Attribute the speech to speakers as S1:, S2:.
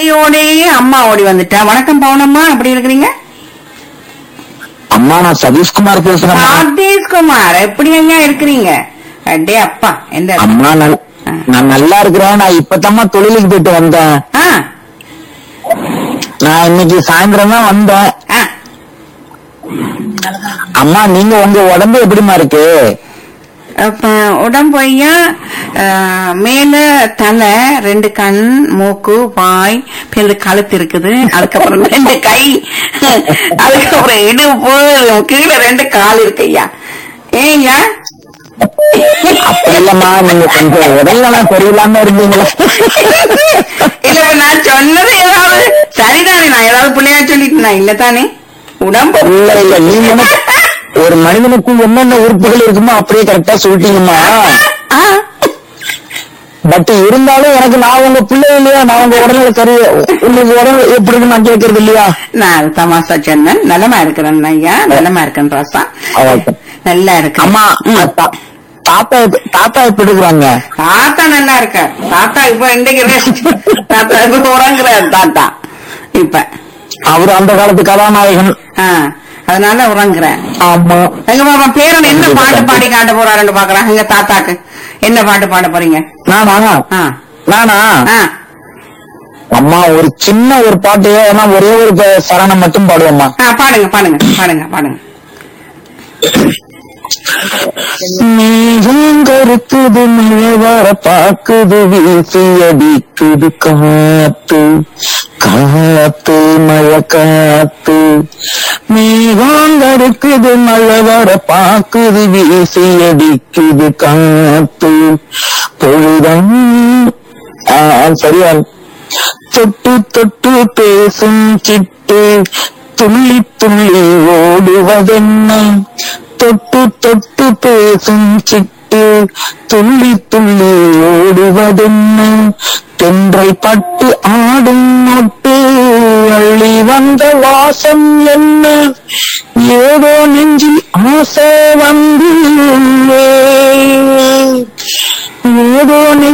S1: பசியோடே அம்மா ஓடி வந்துட்டா வணக்கம் பவுனம்மா எப்படி இருக்கிறீங்க
S2: அம்மா நான் சதீஷ்குமார் பேசுறேன்
S1: சதீஷ்குமார் எப்படி ஐயா இருக்கிறீங்க அடே அப்பா எந்த
S2: அம்மா நான் நான் நல்லா இருக்கிறேன் நான் இப்பதாம்மா தொழிலுக்கு போயிட்டு வந்தேன்
S1: ஆ
S2: நான் இன்னைக்கு சாயந்தரம் தான் வந்தேன்
S1: ஆ
S2: அம்மா நீங்க உங்க உடம்பு எப்படிமா இருக்கு
S1: அப்ப உடம்பு ஐயா ஆ, மேல தலை ரெண்டு கண் மூக்கு வாய் பிறகு கழுத்து இருக்குது அதுக்கப்புறம் ரெண்டு கை அதுக்கப்புறம் இடுப்பு கீழே ரெண்டு கால் இருக்கு ஐயா ஏய்யா
S2: அப்ப இல்லம்மா நீங்க கொஞ்சம் உடல்நலம் சரியில்லாம இருந்தீங்களா
S1: இல்ல இப்ப நான் சொன்னது ஏதாவது சரிதானே நான் ஏதாவது பிள்ளையா சொல்லிட்டேனா இல்ல தானே உடம்பு
S2: இல்ல இல்ல நீங்க என்ன- ஒரு மனிதனுக்கு என்னென்ன உறுப்புகள் இருக்குமோ அப்படியே கரெக்டா சொல்லிட்டீங்கம்மா
S1: ஆ,
S2: பட் இருந்தாலும் எனக்கு நான் உங்க பிள்ளை இல்லையா நான் உங்க உடல்நல சரி உங்களுக்கு உடல் எப்படி இருக்கு நான் கேட்கறது இல்லையா
S1: நான் தமாசா சொன்னேன் நலமா இருக்கிறேன் ஐயா நலமா இருக்கேன் ராசா
S2: ஓகே.
S1: நல்லா இருக்கு
S2: அம்மா தா- தாத்தா எப்ப- தாத்தா எப்படி இருக்கிறாங்க
S1: தாத்தா நல்லா இருக்கார் தாத்தா இப்ப இன்றைக்கு ரெஸ்ட் தாத்தா இப்ப உறங்குறாரு தாத்தா இப்ப
S2: அவர் அந்த காலத்து கதாநாயகன்
S1: ஆ, அதனால உறங்குறேன்
S2: ஆமா
S1: எங்க பாப்பா பேரன் என்ன பாட்டு பாடி காட்ட போறாருன்னு பாக்குறான் எங்க தாத்தாக்கு என்ன பாட்டு பாட போறீங்க
S2: நானா
S1: ஆ
S2: நானா
S1: ஆ
S2: அம்மா ஒரு சின்ன ஒரு பாட்டு ஏன்னா ஒரே ஒரு ப- சரணம் மட்டும் பாடுவோம்மா
S1: ஆ, பாடுங்க பாடுங்க பாடுங்க பாடுங்க
S2: மேகம் கருக்குது மழை வர பாக்குது வீசி அடிக்குது காத்து காத்து மழை காத்து மேகம் கருக்குது மழை வர பாக்குது வீசி அடிக்குது காத்து பொழுதம் ஆ, சரியா தொட்டு தொட்டு பேசும் சிட்டு துள்ளி துள்ளி ஓடுவதென்ன தொட்டு தொட்டு பேசும் சிட்டு துள்ளி துள்ளி ஓடுவதென்ன தென்றை பட்டு ஆடும் மொட்டு அள்ளி வந்த வாசம் என்ன ஏதோ